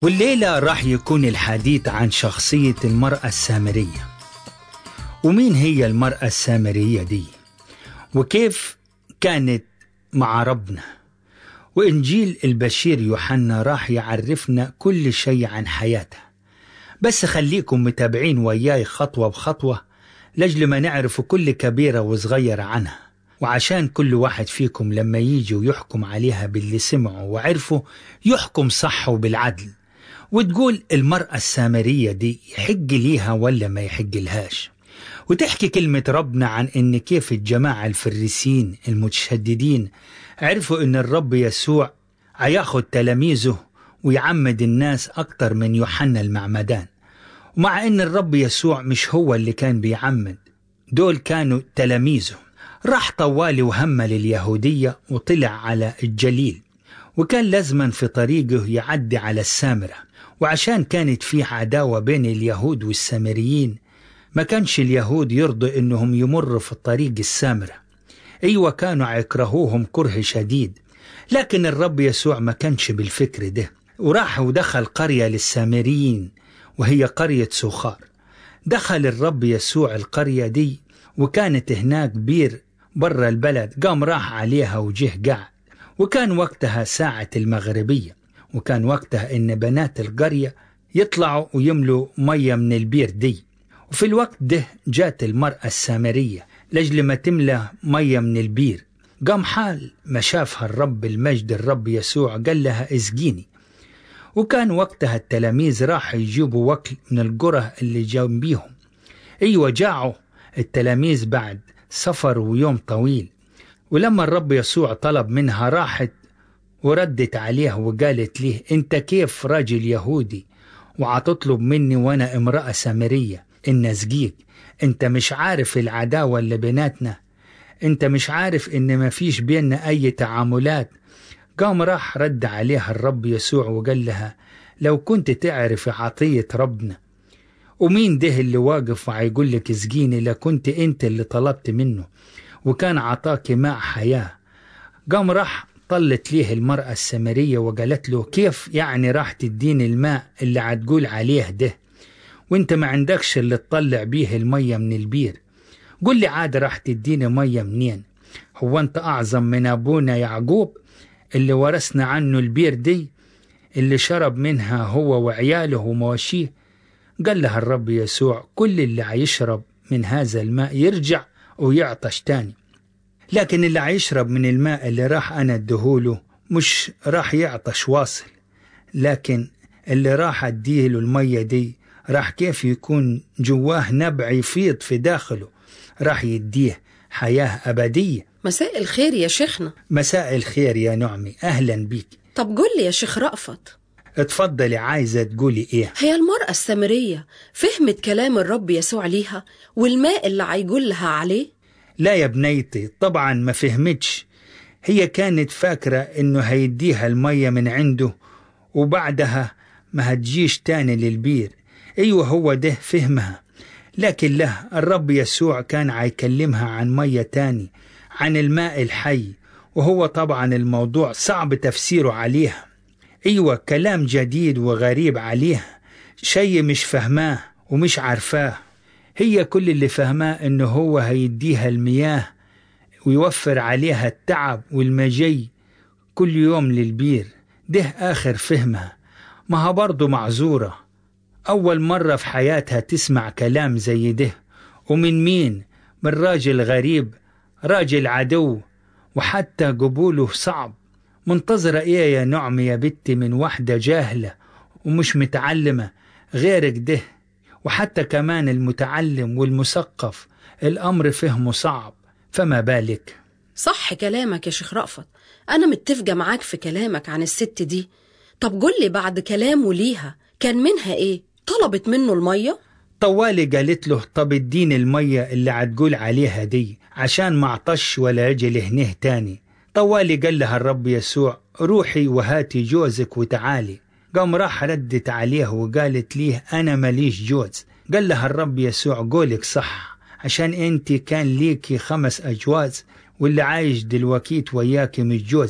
والليلة راح يكون الحديث عن شخصية المرأة السامرية ومين هي المرأة السامرية دي وكيف كانت مع ربنا وإنجيل البشير يوحنا راح يعرفنا كل شيء عن حياتها بس خليكم متابعين وياي خطوة بخطوة لجل ما نعرف كل كبيرة وصغيرة عنها وعشان كل واحد فيكم لما يجي ويحكم عليها باللي سمعه وعرفه يحكم صح وبالعدل وتقول المرأة السامرية دي يحق ليها ولا ما يحق لهاش وتحكي كلمة ربنا عن إن كيف الجماعة الفريسيين المتشددين عرفوا إن الرب يسوع هياخد تلاميذه ويعمد الناس أكتر من يوحنا المعمدان ومع إن الرب يسوع مش هو اللي كان بيعمد دول كانوا تلاميذه راح طوالي وهمل اليهودية وطلع على الجليل وكان لازما في طريقه يعدي على السامرة وعشان كانت في عداوة بين اليهود والسامريين ما كانش اليهود يرضوا انهم يمروا في الطريق السامرة ايوه كانوا يكرهوهم كره شديد لكن الرب يسوع ما كانش بالفكر ده وراح ودخل قرية للسامريين وهي قرية سوخار دخل الرب يسوع القرية دي وكانت هناك بير برا البلد قام راح عليها وجه قعد وكان وقتها ساعة المغربية وكان وقتها إن بنات القرية يطلعوا ويملوا مية من البير دي وفي الوقت ده جات المرأة السامرية لجل ما تملى مية من البير قام حال ما شافها الرب المجد الرب يسوع قال لها اسقيني وكان وقتها التلاميذ راح يجيبوا وكل من القرى اللي جنبيهم ايوه جاعوا التلاميذ بعد سفر ويوم طويل ولما الرب يسوع طلب منها راحت وردت عليه وقالت له انت كيف راجل يهودي وعتطلب مني وانا امرأة سامرية ان اسقيك انت مش عارف العداوة اللي بيناتنا انت مش عارف ان مفيش بيننا اي تعاملات قام راح رد عليها الرب يسوع وقال لها لو كنت تعرف عطية ربنا ومين ده اللي واقف وهيقول لك اسقيني لكنت انت اللي طلبت منه وكان عطاك ماء حياة قام راح طلت ليه المرأة السامرية وقالت له كيف يعني راح تديني الماء اللي هتقول عليه ده وانت ما عندكش اللي تطلع بيه المية من البير قل لي عاد راح تديني مية منين هو انت اعظم من ابونا يعقوب اللي ورثنا عنه البير دي اللي شرب منها هو وعياله ومواشيه قال لها الرب يسوع كل اللي هيشرب من هذا الماء يرجع ويعطش تاني لكن اللي هيشرب من الماء اللي راح أنا اديهوله مش راح يعطش واصل لكن اللي راح اديله المية دي راح كيف يكون جواه نبع يفيض في داخله راح يديه حياة أبدية مساء الخير يا شيخنا مساء الخير يا نعمي أهلا بيك طب قول لي يا شيخ رأفت اتفضلي عايزة تقولي ايه هي المرأة السامرية فهمت كلام الرب يسوع ليها والماء اللي هيقول لها عليه لا يا بنيتي طبعا ما فهمتش هي كانت فاكرة انه هيديها المية من عنده وبعدها ما هتجيش تاني للبير ايوه هو ده فهمها لكن له الرب يسوع كان هيكلمها عن مية تاني عن الماء الحي وهو طبعا الموضوع صعب تفسيره عليها ايوه كلام جديد وغريب عليها شيء مش فهماه ومش عارفاه هي كل اللي فهماه انه هو هيديها المياه ويوفر عليها التعب والمجي كل يوم للبير ده آخر فهمها ما ها برضه معذورة أول مرة في حياتها تسمع كلام زي ده ومن مين؟ من راجل غريب راجل عدو وحتى قبوله صعب منتظرة إيه يا نعم يا بنتي من واحدة جاهلة ومش متعلمة غيرك ده وحتى كمان المتعلم والمثقف الأمر فهمه صعب فما بالك صح كلامك يا شيخ رأفت أنا متفقة معاك في كلامك عن الست دي طب قول لي بعد كلامه ليها كان منها إيه؟ طلبت منه المية؟ طوالي قالت له طب اديني المية اللي هتقول عليها دي عشان ما عطش ولا يجي لهنه تاني طوالي قال لها الرب يسوع روحي وهاتي جوزك وتعالي قام راح ردت عليه وقالت ليه أنا ماليش جوز قال لها الرب يسوع قولك صح عشان انت كان ليكي خمس أجواز واللي عايش دلوقيت وياكي مش جوزك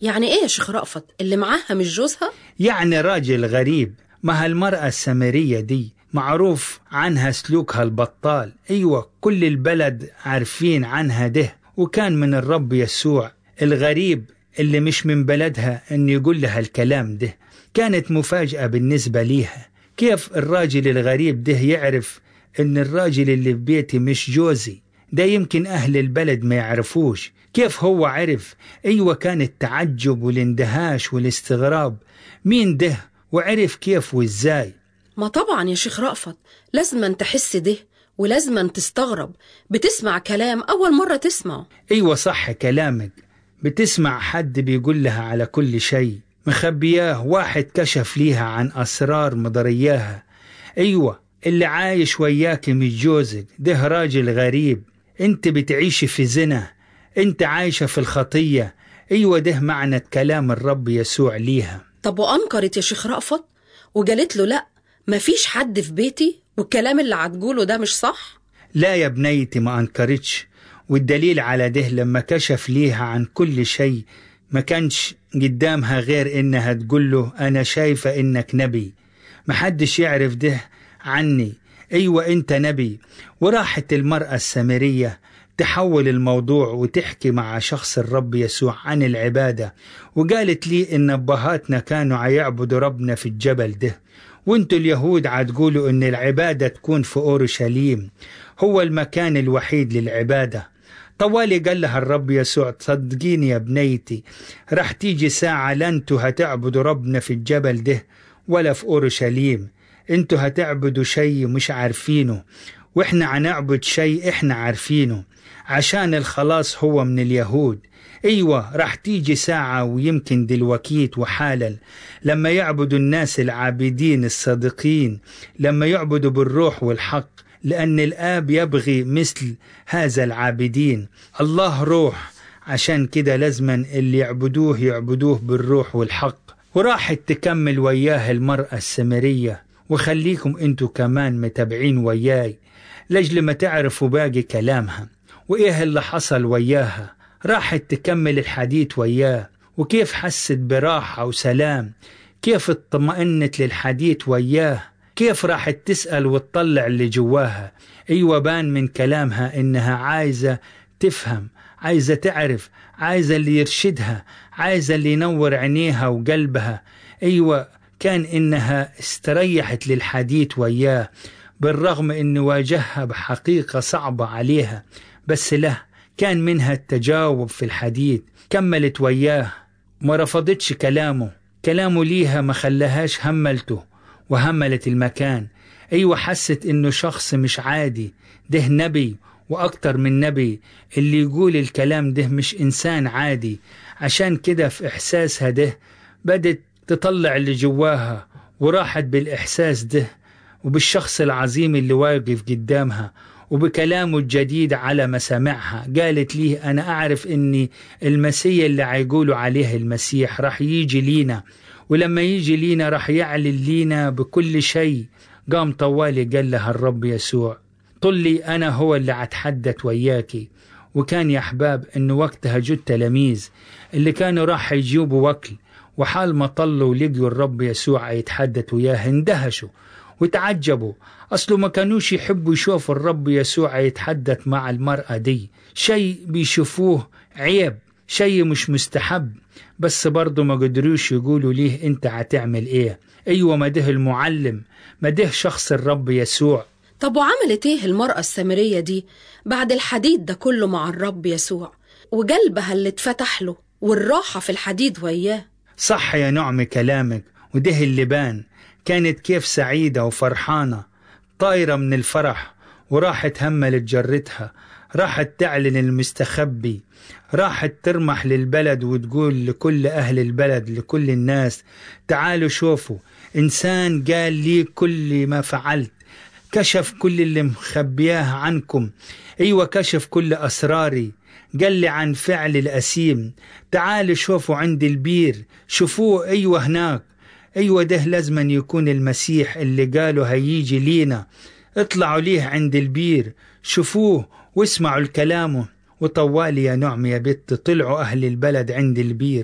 يعني ايه يا شيخ رأفت اللي معاها مش جوزها يعني راجل غريب ما هالمرأة السامرية دي معروف عنها سلوكها البطال أيوة كل البلد عارفين عنها ده وكان من الرب يسوع الغريب اللي مش من بلدها أن يقول لها الكلام ده كانت مفاجأة بالنسبة ليها كيف الراجل الغريب ده يعرف أن الراجل اللي في بيتي مش جوزي ده يمكن أهل البلد ما يعرفوش كيف هو عرف أيوة كان التعجب والاندهاش والاستغراب مين ده وعرف كيف وإزاي ما طبعا يا شيخ رأفت لازما تحس ده ولازما تستغرب بتسمع كلام أول مرة تسمعه أيوة صح كلامك بتسمع حد بيقول لها على كل شيء مخبياه واحد كشف ليها عن أسرار مضرياها أيوة اللي عايش وياك مش جوزك ده راجل غريب انت بتعيشي في زنا انت عايشة في الخطية أيوة ده معنى كلام الرب يسوع ليها طب وأنكرت يا شيخ رأفت وقالت له لأ مفيش حد في بيتي والكلام اللي هتقوله ده مش صح لا يا بنيتي ما أنكرتش والدليل على ده لما كشف ليها عن كل شيء ما كانش قدامها غير إنها تقول له أنا شايفة إنك نبي محدش يعرف ده عني أيوة أنت نبي وراحت المرأة السامرية تحول الموضوع وتحكي مع شخص الرب يسوع عن العبادة وقالت لي إن أبهاتنا كانوا عيعبدوا ربنا في الجبل ده وانتوا اليهود عتقولوا إن العبادة تكون في أورشليم هو المكان الوحيد للعبادة طوالي قال لها الرب يسوع تصدقيني يا بنيتي راح تيجي ساعة لا انتوا هتعبدوا ربنا في الجبل ده ولا في أورشليم انتوا هتعبدوا شيء مش عارفينه واحنا هنعبد شيء احنا عارفينه عشان الخلاص هو من اليهود ايوه راح تيجي ساعة ويمكن دلوكيت وحالا لما يعبدوا الناس العابدين الصادقين لما يعبدوا بالروح والحق لأن الآب يبغي مثل هذا العابدين الله روح عشان كده لازما اللي يعبدوه يعبدوه بالروح والحق وراحت تكمل وياه المرأة السمرية وخليكم انتوا كمان متابعين وياي لجل ما تعرفوا باقي كلامها وإيه اللي حصل وياها راحت تكمل الحديث وياه وكيف حست براحة وسلام كيف اطمئنت للحديث وياه كيف راحت تسأل وتطلع اللي جواها أيوة بان من كلامها إنها عايزة تفهم عايزة تعرف عايزة اللي يرشدها عايزة اللي ينور عينيها وقلبها أيوة كان إنها استريحت للحديث وياه بالرغم إن واجهها بحقيقة صعبة عليها بس له كان منها التجاوب في الحديث كملت وياه ما رفضتش كلامه كلامه ليها ما خلاهاش هملته وهملت المكان أيوة حست إنه شخص مش عادي ده نبي وأكتر من نبي اللي يقول الكلام ده مش إنسان عادي عشان كده في إحساسها ده بدت تطلع اللي جواها وراحت بالإحساس ده وبالشخص العظيم اللي واقف قدامها وبكلامه الجديد على مسامعها قالت ليه أنا أعرف أني المسيح اللي عيقولوا عليه المسيح راح يجي لينا ولما يجي لينا راح يعلن لينا بكل شيء قام طوالي قال لها الرب يسوع طلي أنا هو اللي أتحدث وياكي وكان يا أحباب أنه وقتها جو التلاميذ اللي كانوا راح يجيبوا وكل وحال ما طلوا ولقوا الرب يسوع يتحدث وياه اندهشوا وتعجبوا أصله ما كانوش يحبوا يشوفوا الرب يسوع يتحدث مع المرأة دي شيء بيشوفوه عيب شيء مش مستحب بس برضه ما قدروش يقولوا ليه انت هتعمل ايه ايوه ما ده المعلم ما ده شخص الرب يسوع طب وعملت ايه المرأة السامرية دي بعد الحديث ده كله مع الرب يسوع وقلبها اللي اتفتح له والراحة في الحديث وياه صح يا نعم كلامك وده اللي بان كانت كيف سعيدة وفرحانة طايرة من الفرح وراحت هملت جرتها راحت تعلن المستخبي راحت ترمح للبلد وتقول لكل أهل البلد لكل الناس تعالوا شوفوا إنسان قال لي كل ما فعلت كشف كل اللي مخبياه عنكم أيوة كشف كل أسراري قال لي عن فعل الأسيم تعالوا شوفوا عند البير شوفوه أيوة هناك أيوة ده لازما يكون المسيح اللي قالوا هيجي لينا اطلعوا ليه عند البير شوفوه واسمعوا الكلامه وطوالي يا نعم يا بت طلعوا أهل البلد عند البير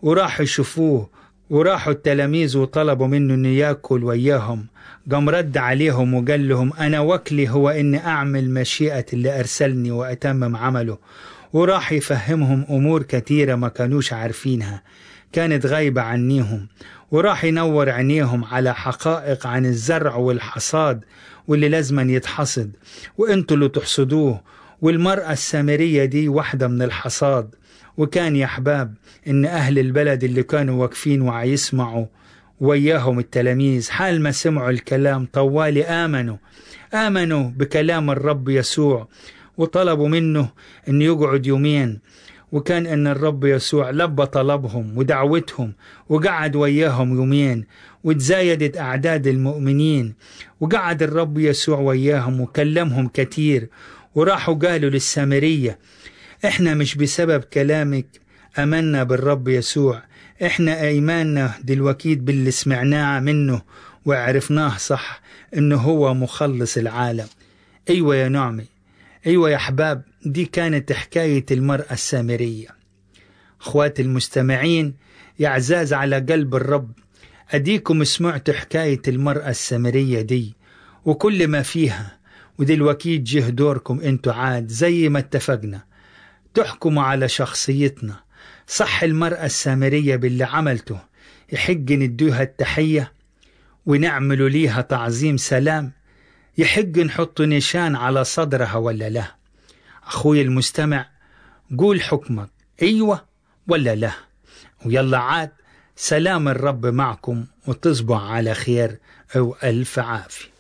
وراحوا يشوفوه وراحوا التلاميذ وطلبوا منه انه ياكل وياهم قام رد عليهم وقال لهم انا وكلي هو اني اعمل مشيئة اللي ارسلني واتمم عمله وراح يفهمهم امور كثيرة ما كانوش عارفينها كانت غايبة عنيهم وراح ينور عينيهم على حقائق عن الزرع والحصاد واللي لازما يتحصد وانتوا اللي تحصدوه والمرأة السامرية دي واحدة من الحصاد وكان يا أحباب إن أهل البلد اللي كانوا واقفين وعيسمعوا وياهم التلاميذ حال ما سمعوا الكلام طوالي آمنوا آمنوا بكلام الرب يسوع وطلبوا منه أن يقعد يومين وكان أن الرب يسوع لبى طلبهم ودعوتهم وقعد وياهم يومين وتزايدت أعداد المؤمنين وقعد الرب يسوع وياهم وكلمهم كتير وراحوا قالوا للسامرية احنا مش بسبب كلامك امنا بالرب يسوع احنا ايماننا دلوقتي باللي سمعناه منه وعرفناه صح انه هو مخلص العالم ايوه يا نعمي ايوه يا احباب دي كانت حكايه المراه السامريه اخواتي المستمعين يا عزاز على قلب الرب اديكم سمعتوا حكايه المراه السامريه دي وكل ما فيها ودلوقتي جه دوركم انتوا عاد زي ما اتفقنا تحكموا على شخصيتنا صح المرأة السامرية باللي عملته يحق ندوها التحية ونعملوا ليها تعظيم سلام يحق نحط نشان على صدرها ولا لا أخوي المستمع قول حكمك أيوة ولا لا ويلا عاد سلام الرب معكم وتصبح على خير أو ألف عافية